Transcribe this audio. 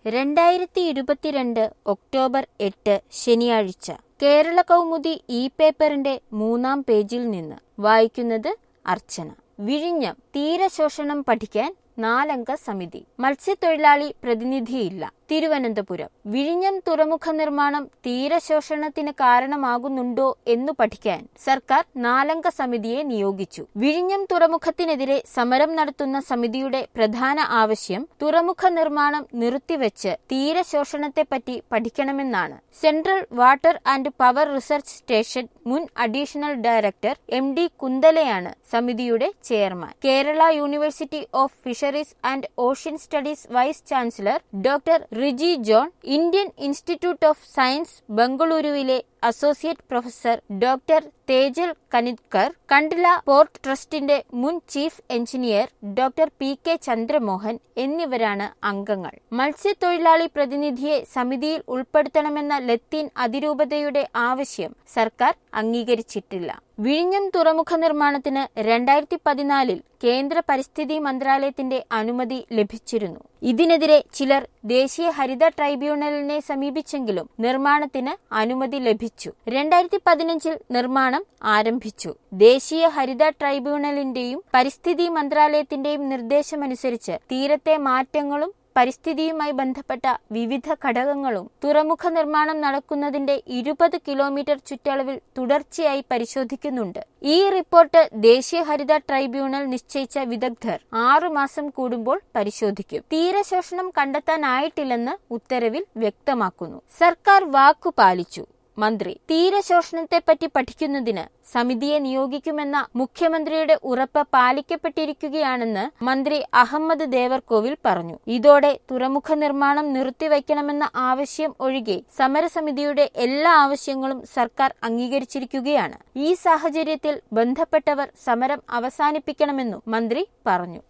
രണ്ടായിരത്തി ഇരുപത്തിരണ്ട് ഒക്ടോബർ എട്ട് ശനിയാഴ്ച കേരള കൗമുദി ഇ പേപ്പറിന്റെ മൂന്നാം പേജിൽ നിന്ന് വായിക്കുന്നത് അർച്ചന വിഴിഞ്ഞം തീരശോഷണം പഠിക്കാൻ നാലംഗ സമിതി മത്സ്യത്തൊഴിലാളി പ്രതിനിധിയില്ല തിരുവനന്തപുരം വിഴിഞ്ഞം തുറമുഖ നിർമ്മാണം തീരശോഷണത്തിന് കാരണമാകുന്നുണ്ടോ എന്നു പഠിക്കാൻ സർക്കാർ നാലംഗ സമിതിയെ നിയോഗിച്ചു വിഴിഞ്ഞം തുറമുഖത്തിനെതിരെ സമരം നടത്തുന്ന സമിതിയുടെ പ്രധാന ആവശ്യം തുറമുഖ നിർമ്മാണം നിർത്തിവെച്ച് തീരശോഷണത്തെപ്പറ്റി പഠിക്കണമെന്നാണ് central water and power research station മുൻ അഡീഷണൽ ഡയറക്ടർ എം ഡി കുന്തലയാണ് സമിതിയുടെ chairman Kerala university of fisheries and ocean studies vice chancellor doctor Riji John Indian institute of science ബംഗളൂരുവിലെ associate professor doctor Tejal Kanitkar Kandla port ട്രസ്റ്റിന്റെ മുൻ chief engineer doctor P K Chandramohan എന്നിവരാണ് അംഗങ്ങൾ മത്സ്യത്തൊഴിലാളി പ്രതിനിധിയെ സമിതിയിൽ ഉൾപ്പെടുത്തണമെന്ന ലത്തീൻ അതിരൂപതയുടെ ആവശ്യം സർക്കാർ അംഗീകരിച്ചിട്ടില്ല വിഴിഞ്ഞം തുറമുഖ നിർമ്മാണത്തിന് രണ്ടായിരത്തി പതിനാലിൽ കേന്ദ്ര പരിസ്ഥിതി മന്ത്രാലയത്തിന്റെ അനുമതി ലഭിച്ചിരുന്നു ഇതിനെതിരെ ചിലർ ദേശീയ ഹരിത ട്രൈബ്യൂണലിനെ സമീപിച്ചെങ്കിലും നിർമ്മാണത്തിന് അനുമതി ലഭിച്ചു രണ്ടായിരത്തി പതിനഞ്ചിൽ നിർമ്മാണം ആരംഭിച്ചു ദേശീയ ഹരിത ട്രൈബ്യൂണലിന്റെയും പരിസ്ഥിതി മന്ത്രാലയത്തിന്റെയും നിർദ്ദേശമനുസരിച്ച് തീരത്തെ മാറ്റങ്ങളും പരിസ്ഥിതിയുമായി ബന്ധപ്പെട്ട വിവിധ ഘടകങ്ങളും തുറമുഖ നിർമ്മാണം നടക്കുന്നതിന്റെ ഇരുപത് കിലോമീറ്റർ ചുറ്റളവിൽ തുടർച്ചയായി പരിശോധിക്കുന്നുണ്ട് ഈ റിപ്പോർട്ട് ദേശീയ ഹരിത ട്രൈബ്യൂണൽ നിശ്ചയിച്ച വിദഗ്ധർ ആറുമാസം കൂടുമ്പോൾ പരിശോധിക്കും തീരശോഷണം കണ്ടെത്താനായിട്ടില്ലെന്ന് ഉത്തരവിൽ വ്യക്തമാക്കുന്നു സർക്കാർ വാക്കു പാലിച്ചു മന്ത്രി തീരശോഷണത്തെപ്പറ്റി പഠിക്കുന്നതിന് സമിതിയെ നിയോഗിക്കുമെന്ന മുഖ്യമന്ത്രിയുടെ ഉറപ്പ് പാലിക്കപ്പെട്ടിരിക്കുകയാണെന്ന് മന്ത്രി അഹമ്മദ് ദേവർകോവിൽ പറഞ്ഞു ഇതോടെ തുറമുഖ നിർമ്മാണം നിർത്തിവെക്കണമെന്ന ആവശ്യം ഒഴികെ സമരസമിതിയുടെ എല്ലാ ആവശ്യങ്ങളും സർക്കാർ അംഗീകരിച്ചിരിക്കുകയാണ് ഈ സാഹചര്യത്തിൽ ബന്ധപ്പെട്ടവർ സമരം അവസാനിപ്പിക്കണമെന്നും മന്ത്രി പറഞ്ഞു